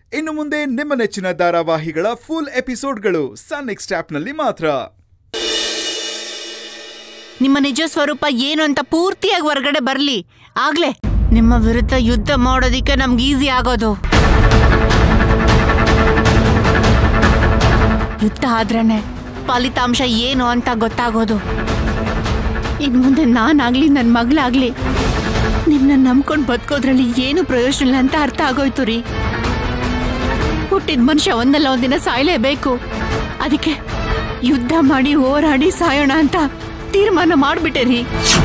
ಇನ್ನು ಮುಂದೆ ನಿಮ್ಮ ನೆಚ್ಚಿನ ಧಾರಾವಾಹಿಗಳ ಫುಲ್ ಎಪಿಸೋಡ್ಗಳು ಸನ್ ನೆಕ್ಸ್ಟ್ ಆಪ್ನಲ್ಲಿ ಮಾತ್ರ ನಿಮ್ಮ ನಿಜ ಸ್ವರೂಪ ಏನು ಅಂತ ಪೂರ್ತಿಯಾಗಿ ಹೊರಗಡೆ ಬರ್ಲಿ ಆಗ್ಲೇ ನಿಮ್ಮ ವಿರುದ್ಧ ಯುದ್ಧ ಮಾಡೋದಿಕ್ಕೆ ನಮ್ಗೆ ಈಸಿ ಆಗೋದು ಯುದ್ಧ ಆದ್ರೇನೆ ಫಲಿತಾಂಶ ಏನು ಅಂತ ಗೊತ್ತಾಗೋದು ಇನ್ ಮುಂದೆ ನಾನಾಗ್ಲಿ ನನ್ನ ಮಗಳಾಗ್ಲಿ ನಿಮ್ಮನ್ನ ನಂಬ್ಕೊಂಡು ಬದುಕೋದ್ರಲ್ಲಿ ಏನು ಪ್ರಯೋಜನ ಇಲ್ಲ ಅಂತ ಅರ್ಥ ಆಗೋಯ್ತು ರೀ ಹುಟ್ಟಿದ ಮನುಷ್ಯ ಒಂದಲ್ಲ ಒಂದಿನ ಸಾಯ್ಲೇಬೇಕು ಅದಕ್ಕೆ ಯುದ್ಧ ಮಾಡಿ ಹೋರಾಡಿ ಸಾಯೋಣ ಅಂತ ತೀರ್ಮಾನ ಮಾಡ್ಬಿಟ್ಟೆ ರೀ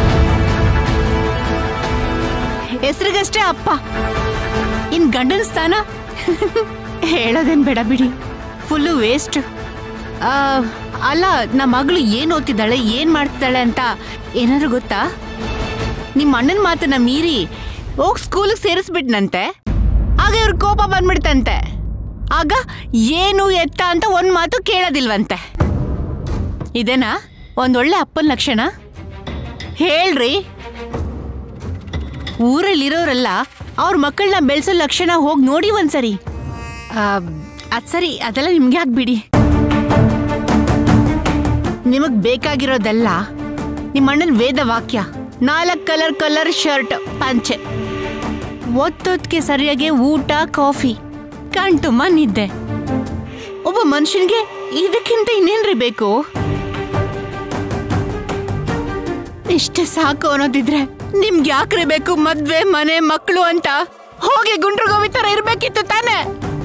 ಹೆಸರಿಗಷ್ಟೇ ಅಪ್ಪ ಇನ್ ಗಂಡನ ಸ್ಥಾನ ಹೇಳೋದೇನ್ ಬೇಡ ಬಿಡಿ ಫುಲ್ಲು ವೇಸ್ಟ್ ಅಲ್ಲ ನಮ್ಮ ಮಗಳು ಏನ್ ಓದ್ತಿದ್ದಾಳೆ ಏನ್ ಮಾಡ್ತಿದ್ದಾಳೆ ಅಂತ ಏನಾದ್ರು ಗೊತ್ತಾ ನಿಮ್ಮ ಅಣ್ಣನ ಮಾತನ್ನ ಮೀರಿ ಹೋಗ್ ಸ್ಕೂಲಿಗೆ ಸೇರಿಸ್ಬಿಟ್ನಂತೆ ಆಗ ಇವ್ರ ಕೋಪ ಬಂದ್ಬಿಡ್ತಂತೆ ಆಗ ಏನು ಎತ್ತ ಅಂತ ಒಂದ್ ಮಾತು ಕೇಳೋದಿಲ್ವಂತೆ ಇದೇನಾ ಒಂದೊಳ್ಳೆ ಅಪ್ಪನ ಲಕ್ಷಣ ಹೇಳ್ರಿ ಊರಲ್ಲಿರೋರೆಲ್ಲ ಅವ್ರ ಮಕ್ಕಳನ್ನ ಬೆಳೆಸೋ ಲಕ್ಷಣ ಹೋಗಿ ನೋಡಿ ಒಂದ್ಸರಿ ಅದ್ ಸರಿ ಅದೆಲ್ಲ ನಿಮ್ಗೆ ಯಾಕೆ ಬಿಡಿ ನಿಮಗ್ ಬೇಕಾಗಿರೋದೆಲ್ಲ ನಿಮ್ಮ ಅಣ್ಣನ ವೇದ ವಾಕ್ಯ ನಾಲ್ಕು ಕಲರ್ ಕಲರ್ ಶರ್ಟ್ ಪಂಚೆ ಒತ್ತೊತ್ತಿಗೆ ಸರಿಯಾಗಿ ಊಟ ಕಾಫಿ ಕಣ್ತುಂಬ ನಿದ್ದೆ ಒಬ್ಬ ಮನುಷ್ಯನಿಗೆ ಇದಕ್ಕಿಂತ ಇನ್ನೇನ್ರಿ ಬೇಕು ಇಷ್ಟೇ ಸಾಕು ಅನ್ನೋದಿದ್ರೆ ನಿಮ್ಗೆ ಯಾಕ್ರಿ ಬೇಕು ಮದ್ವೆ ಮನೆ ಮಕ್ಕಳು ಅಂತ ಹೋಗಿ ಗುಂಡ್ರು ಗೋವಿ ತರ ಇರ್ಬೇಕಿತ್ತು ತಾನೇ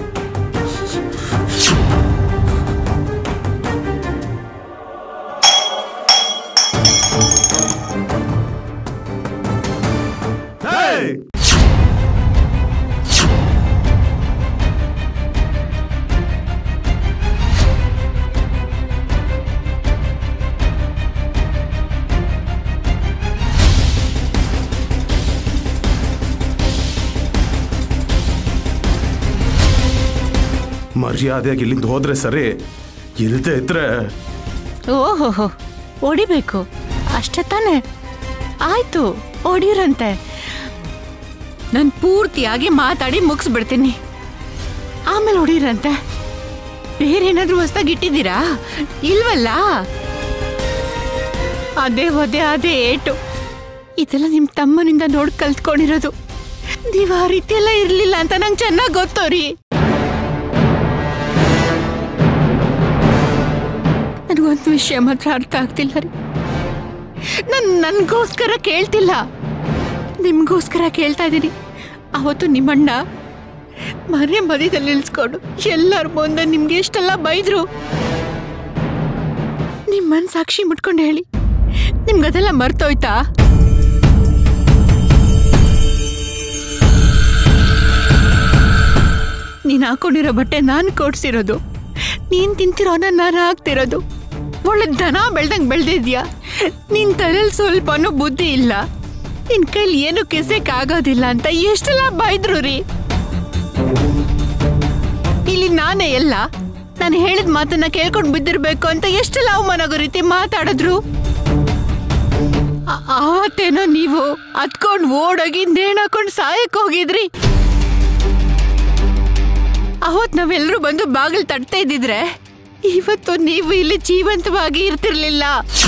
ಮರ್ಯಾದೆಯಾಗಿ ಇಲ್ಲಿಂದ ಹೋದ್ರೆ ಸರಿ ಇಲ್ದೇ ಇದ್ರೆ ಓಹೋಹೋ ಹೊಡಿಬೇಕು ಅಷ್ಟೇ ತಾನೆ ಆಯ್ತು ಹೊಡಿರಂತೆ ನಾನು ಪೂರ್ತಿಯಾಗಿ ಮಾತಾಡಿ ಮುಗಿಸ್ಬಿಡ್ತೀನಿ ಆಮೇಲೆ ಹೊಡಿರಂತೆ ಬೇರೆ ಏನಾದ್ರೂ ಹೊಸ್ದಾಗಿ ಇಟ್ಟಿದ್ದೀರಾ ಇಲ್ವಲ್ಲ ಅದೇ ಒದೆ ಅದೇ ಏಟು ಇದೆಲ್ಲ ನಿಮ್ಮ ತಮ್ಮನಿಂದ ನೋಡಿ ಕಲ್ತ್ಕೊಂಡಿರೋದು ನೀವು ಆ ರೀತಿ ಎಲ್ಲ ಇರ್ಲಿಲ್ಲ ಅಂತ ನಂಗೆ ಚೆನ್ನಾಗಿ ಗೊತ್ತು ರೀ ನನಗೊಂದು ವಿಷಯ ಮಾತ್ರ ಅರ್ಥ ಆಗ್ತಿಲ್ಲ ರೀ ನಾನು ನನಗೋಸ್ಕರ ಕೇಳ್ತಿಲ್ಲ ನಿಮಗೋಸ್ಕರ ಕೇಳ್ತಾ ಇದ್ದೀನಿ ಅವತ್ತು ನಿಮ್ಮಣ್ಣ ಮನೆ ಮಧ್ಯದಲ್ಲಿ ನಿಲ್ಸ್ಕೊಂಡು ಎಲ್ಲರ ಮುಂದೆ ನಿಮ್ಗೆ ಎಷ್ಟೆಲ್ಲ ಬೈದ್ರು ನಿಮ್ಮ ಸಾಕ್ಷಿ ಮುಟ್ಕೊಂಡು ಹೇಳಿ ನಿಮ್ಗದೆಲ್ಲ ಮರ್ತೋಯ್ತಾ ನೀನ್ ಹಾಕೊಂಡಿರೋ ಬಟ್ಟೆ ನಾನು ಕೊಡ್ಸಿರೋದು ನೀನ್ ತಿಂತಿರೋ ಅನ್ನ ನಾನು ಹಾಕ್ತಿರೋದು ಒಳ್ಳೆ ದನ ಬೆಳ್ದಂಗ್ ಬೆಳ್ದಿದ್ಯಾ ನಿನ್ ತಲೆಲ್ ಸ್ವಲ್ಪನೂ ಬುದ್ಧಿ ಇಲ್ಲ ನಿನ್ ಕೈಲಿ ಏನು ಕೆಸಕ್ ಆಗೋದಿಲ್ಲ ಅಂತ ಎಷ್ಟೆಲ್ಲ ಬೈದ್ರು ರೀ ಇಲ್ಲಿ ನಾನೇ ಎಲ್ಲ ನಾನು ಹೇಳಿದ ಮಾತನ್ನ ಕೇಳ್ಕೊಂಡು ಬಿದ್ದಿರ್ಬೇಕು ಅಂತ ಎಷ್ಟೆಲ್ಲ ಅವಮಾನ ಆಗೋ ರೀತಿ ಮಾತಾಡಿದ್ರು ಆ- ಆವತ್ತೇನೋ ನೀವು ಹತ್ಕೊಂಡ್ ಓಡೋಗಿ ನೇಣಾಕೊಂಡ್ ಸಾಯಕ್ ಹೋಗಿದ್ರಿ ಅವತ್ ನಾವೆಲ್ಲರೂ ಬಂದು ಬಾಗಿಲು ತಟ್ತಾ ಇದ್ದಿದ್ರೆ ಇವತ್ತು ನೀವು ಇಲ್ಲಿ ಜೀವಂತವಾಗಿ ಇರ್ತಿರ್ಲಿಲ್ಲ